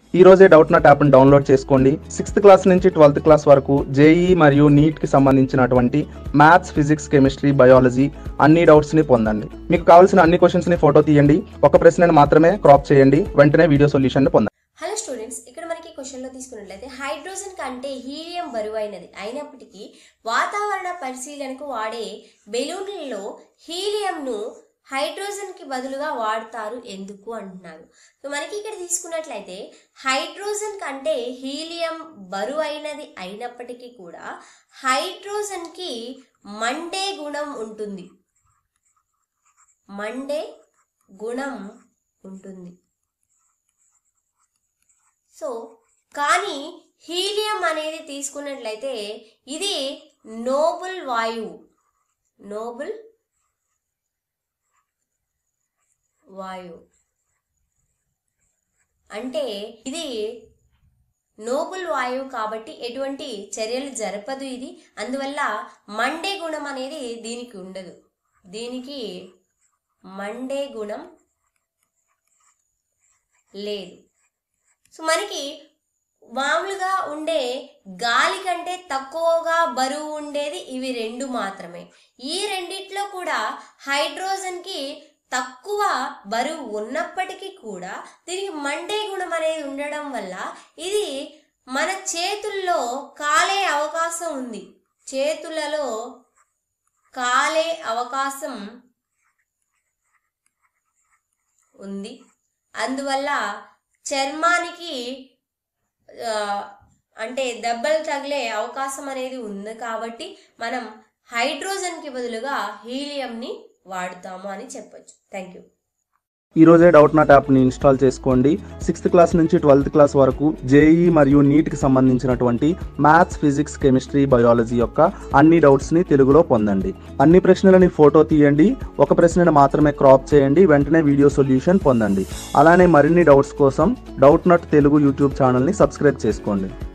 ఈ రోజే Doubtnut యాప్ని డౌన్లోడ్ చేసుకోండి సిక్స్త్ క్లాస్ నుంచి ట్వెల్త్ క్లాస్ వరకు జేఈ మరియు నీట్కి సంబంధించినటువంటి మ్యాథ్స్ ఫిజిక్స్ కెమిస్ట్రీ బయాలజీ అన్ని డౌట్స్ని పొందండి మీకు కావాల్సిన అన్ని క్వశ్చన్స్ని ఫోటో తీయండి ఒక ప్రశ్నను మాత్రమే క్రాప్ చేయండి వెంటనే వీడియో సొల్యూషన్ పొందండి హలో స్టూడెంట్స్ ఇక్కడ మనకి క్వశ్చన్లో తీసుకున్నట్లయితే హైడ్రోజన్ కంటే హీలియం బరువైనది అయినప్పటికీ వాతావరణ పరిశీలనకు వాడే బెలూన్లలో హీలియంను హైడ్రోజన్కి బదులుగా వాడతారు ఎందుకు అంటున్నారు సో మనకి ఇక్కడ తీసుకున్నట్లయితే హైడ్రోజన్ కంటే హీలియం బరువైనది అయినప్పటికీ కూడా హైడ్రోజన్కి మండే గుణం ఉంటుంది మండే గుణం ఉంటుంది సో కానీ హీలియం అనేది తీసుకున్నట్లయితే ఇది నోబుల్ వాయువు నోబుల్ వాయువు అంటే ఇది నోబుల్ వాయువు కాబట్టి ఎటువంటి చర్యలు జరపదు ఇది అందువల్ల మండే గుణం అనేది దీనికి ఉండదు దీనికి మండే గుణం లేదు సో మనకి మామూలుగా ఉండే గాలి కంటే తక్కువగా బరువు ఉండేది ఇవి రెండు మాత్రమే ఈ రెండిట్లో కూడా హైడ్రోజన్కి తక్కువ బరువు ఉన్నప్పటికీ కూడా దీనికి మండే గుణం అనేది ఉండడం వల్ల ఇది మన చేతుల్లో కాలే అవకాశం ఉంది చేతులలో కాలే అవకాశం ఉంది అందువల్ల చర్మానికి ఆ, అంటే దెబ్బలు తగిలే అవకాశం అనేది ఉంది కాబట్టి మనం హైడ్రోజన్కి బదులుగా హీలియంని వాడుతాము అని చెప్పొచ్చు థ్యాంక్ యూ ఈ రోజే డౌట్ నాట్ యాప్ని ఇన్స్టాల్ చేసుకోండి సిక్స్త్ క్లాస్ నుంచి ట్వెల్త్ క్లాస్ వరకు జేఈ మరియు నీట్కి సంబంధించినటువంటి మ్యాథ్స్ ఫిజిక్స్ కెమిస్ట్రీ బయాలజీ యొక్క అన్ని డౌట్స్ని తెలుగులో పొందండి అన్ని ప్రశ్నలని ఫోటో తీయండి ఒక ప్రశ్నను మాత్రమే క్రాప్ చేయండి వెంటనే వీడియో సొల్యూషన్ పొందండి అలానే మరిన్ని డౌట్స్ కోసం డౌట్ నాట్ తెలుగు యూట్యూబ్ ఛానల్ని సబ్స్క్రైబ్ చేసుకోండి